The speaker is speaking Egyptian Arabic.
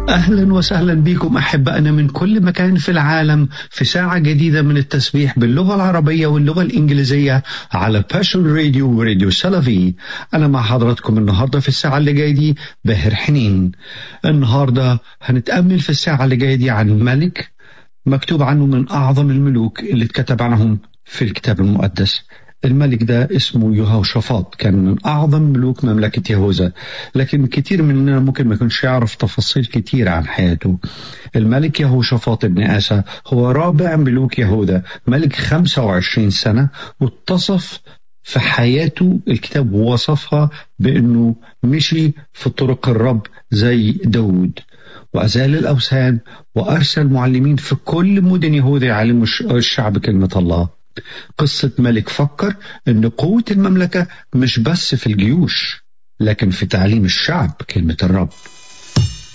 أهلا وسهلا بكم أحبائنا من كل مكان في العالم في ساعة جديدة من التسبيح باللغة العربية واللغة الإنجليزية على باشون راديو وراديو سلفي أنا مع حضراتكم النهاردة في الساعة اللي جاية دي باهر حنين النهاردة هنتأمل في الساعة اللي جاية دي عن ملك مكتوب عنه من أعظم الملوك اللي اتكتب عنهم في الكتاب المقدس الملك ده اسمه يهوشافاط كان من أعظم ملوك مملكة يهوذا لكن كتير مننا ممكن ما يكونش يعرف تفاصيل كتير عن حياته الملك يهوشافاط بن آسى هو رابع ملوك يهوذا ملك 25 سنة واتصف في حياته الكتاب وصفها بأنه مشي في طرق الرب زي داود وأزال الأوثان وأرسل معلمين في كل مدن يهوذا يعلموا الشعب كلمة الله قصة ملك فكر أن قوة المملكة مش بس في الجيوش لكن في تعليم الشعب كلمة الرب